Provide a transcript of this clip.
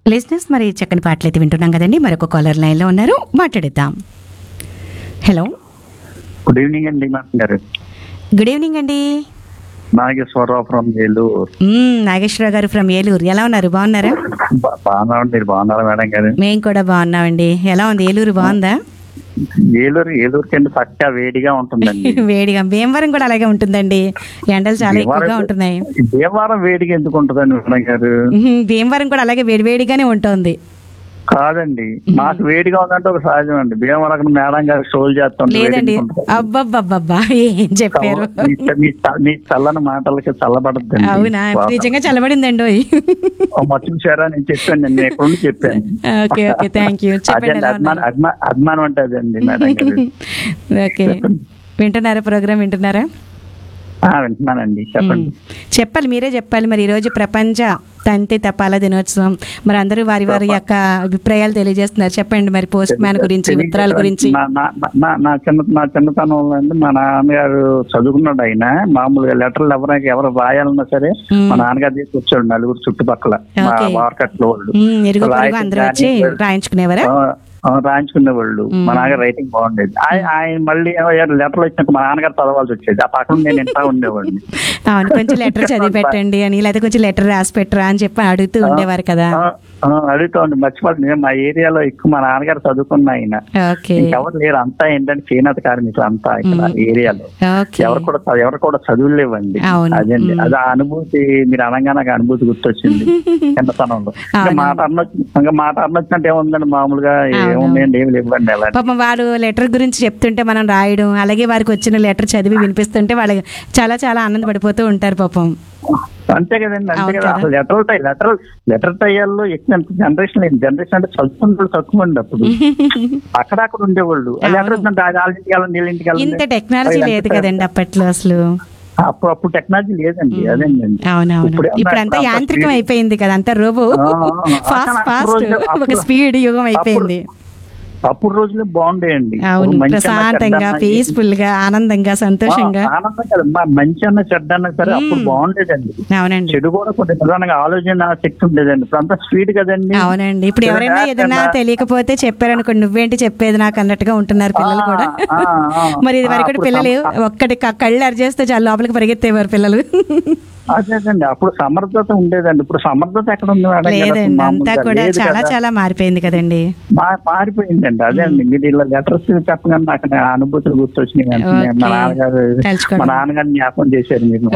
లిజినెస్ మరి చక్కని పాటలు అయితే వింటున్నాం కదండి మరొక కాలర్ లైన్లో ఉన్నారు మాట్లాడేద్దాం హలో గుడ్ ఈవినింగ్ అండి మేడం గారు గుడ్ ఈవినింగ్ అండి నాగేశ్వరరావు ఫ్రమ్ ఏలూరు మ్మ్, నాగేశ్వరరావు గారు ఫ్రమ్ ఏలూరు ఎలా ఉన్నారు బాగున్నారా బా- బాగున్నారా మీరు బాగున్నారా మేడం గారు మేము కూడా బాగున్నామండి ఎలా ఉంది ఏలూరు బాగుందా ఏలూరు ఏలూరు కింద పక్కా వేడిగా ఉంటుందండి వేడిగా భీమవరం కూడా అలాగే ఉంటుందండి ఎండలు చాలా ఎక్కువగా ఉంటున్నాయి దేవారం వేడిగా ఎందుకు ఉంటుందండి మేడం గారు మ్మ్, భీమవరం కూడా అలాగే వేడివేడిగానే ఉంటుంది కాదండి నాకు వేడిగా ఉందంటే ఒక సహజం అండి భీమవరం మేడం గారు షోలు చేస్తుంటే లేదండి వేడిగా ఉంటుంది. అబ్బబ్బబ్బబ్బా ఏం చెప్పారు మీ చ- మీ చ- మీ చల్లని మాటలకి చల్లబడద్దండి అవునా నిజంగా చల్లబడిందండి ఓయ్. చూసారా నేను చెప్పాను నేను ఎక్కడ చెప్పాను ఓకే ఓకే థ్యాంక్ యూ చెప్పండి అదే ఎలా అభిమానం ఉన్నారు అభిమా- అభిమానం అంటే అదండి మేడం గారు ఓకే వింటున్నారా ప్రోగ్రామ్ వింటున్నారా ఆ, వింటున్నానండి చెప్పండి చెప్పాలి మీరే చెప్పాలి మరి ఈరోజు ప్రపంచ తంతి తపాలా దినోత్సవం మరి అందరూ వారి వారి యొక్క అభిప్రాయాలు తెలియజేస్తున్నారు చెప్పండి మరి పోస్ట్ మ్యాన్ గురించి ఉత్తరాల గురించి నా- నా- నా- నా చిన్న నా చిన్నతనంలో అండి మా నాన్నగారు చదువుకున్నాడు ఆయన మామూలుగా లెటర్లు ఎవరికి ఎవరు రాయాలన్నా సరే మ్మ్. మా నాన్నగారు తీసుకొచ్చాడు నలుగురు చుట్టుపక్కల మా ఓకే. మార్కెట్లో వాళ్ళు మ్మ్, ఇరుగు పొరుగు రాయటం అందరూ వచ్చి కానీ, రాయించుకునేవారా ఆ, ఆ, రాయించుకునేవాళ్ళు మా నాన్నగారు రైటింగ్ బాగుండేది ఆయ- ఆయన మళ్ళీ లెటర్లు వచ్చినాక మా నాన్నగారు చదవాల్సి వచ్చేది ఆ పక్కన నేను ఇంటా ఉండేవాడిని అవును కొంచెం లెటర్ చదివి పెట్టండి అని లేదా కొంచెం లెటర్ రాసి పెట్టరా అని చెప్పి అడుగుతూ ఉండేవారు కదా ఆ, ఆ, అడుగుతా ఉండి మర్చిపోతుంది నేను మా ఏరియాలో ఎక్కువ మా నాన్నగారు చదువుకున్న ఆయన ఓకే ఇంకెవరు లేరు అంతా ఏంటంటే చేనేత కార్మికులు అంతా ఇక్కడ ఏరియాలో ఓకే ఎవరు కూడా ఎవరు కూడా చదువులేవండి అవును. అదండి అది ఆ అనుభూతి మీరు అనగా నాకు అనుభూతి గుర్తొచ్చింది చిన్నతనంలో ఇంకా అవును. మాట అన్నొచ్చి ఇంకా మాట అన్నొచ్చినట్టు ఏముందండి మామూలుగా ఏముందండి ఏమి లేవండి అలా పాపం వాడు లెటర్ గురించి చెప్తుంటే మనం రాయడం అలాగే వారికి వచ్చిన లెటర్ చదివి వినిపిస్తుంటే వాళ్ళు చాలా చాలా ఆనందపడిపోతూ ఉంటారు పాపం అంతే కదండి అంతే అవును కదా కదా. అసలు లెటర్ టై లెటర్ లెటర్ టైయాల్లో ఎక్కువ జనరేషన్ జనరేషన్ అంటే చదువుకున్న తక్కువ అండి అప్పుడు అక్కడక్కడ ఉండేవాళ్ళు ఆ లెటర్ వచ్చినట్టు వాళ్ళ ఇంటికి వెళ్ళండి వీళ్ళ ఇంటికి వెళ్ళండి ఇంత టెక్నాలజీ లేదు కదండి అప్పట్లో అసలు అప్పుడు అప్పుడు టెక్నాలజీ లేదండి అదేండి అవునంవును ఇప్పుడు ఏమన్నా ఇప్పుడు అంతా అంతా యాంత్రికం speed- అయిపోయింది కదా అంతా రోబో ఆ, ఆ, ఫాస్ట్ అప్పుడు ఫాస్ట్ రోజులు- ఒక అప్పుడు- స్పీడ్ యుగం అయిపోయింది అప్పుడు రోజులే బాగుండేయండి అవును ఇప్పుడు మంచి అన్న, ప్రశాంతంగా చెడ్డ అన్న, పీస్ఫుల్ గా ఆనందంగా సంతోషంగా ఆ, ఆనందం కదా మా మంచి అన్న చెడ్డ అన్న సరే అప్పుడు బాగుండేదండి అవునండి చెడు కూడా కొన్ని ప్రధానంగా ఆలోచన శక్తి ఉండేదండి ఇప్పుడు అంతా స్పీడ్ కదండి అవునండి ఇప్పుడు ఎవరైనా చెడు ఏదైనా రాకుండా- తెలియకపోతే చెప్పారనుకోండి నువ్వేంటి చెప్పేది నాకు అన్నట్టుగా ఉంటున్నారు పిల్లలు కూడా ఆ, ఆ, మరి ఇది వరకు అప్పుడు పిల్లలు సమ- ఒక్కటి క- కళ్ళు అరిచేస్తే చాలా లోపలికి పరిగెత్తేవారు పిల్లలు అదేదండి అప్పుడు సమర్థత ఉండేదండి ఇప్పుడు సమర్థత ఎక్కడ ఉంది మేడం గారు? అసలు లేదండి అంతా మామూలుగా కూడా లేదు చాలా కదా. చాలా మారిపోయింది కదండి మా- మారిపోయిందండి అదే అండి మీరు ఇలా లెటర్స్ చెప్పగానే నాకు నా అనుభూతులు గుర్తొచ్చినాయి వెంటనే. మా ఓకే. నాన్నగారు తలుచుకోవడం. మా నాన్నగారు జ్ఞాపకం చేశారు మీరు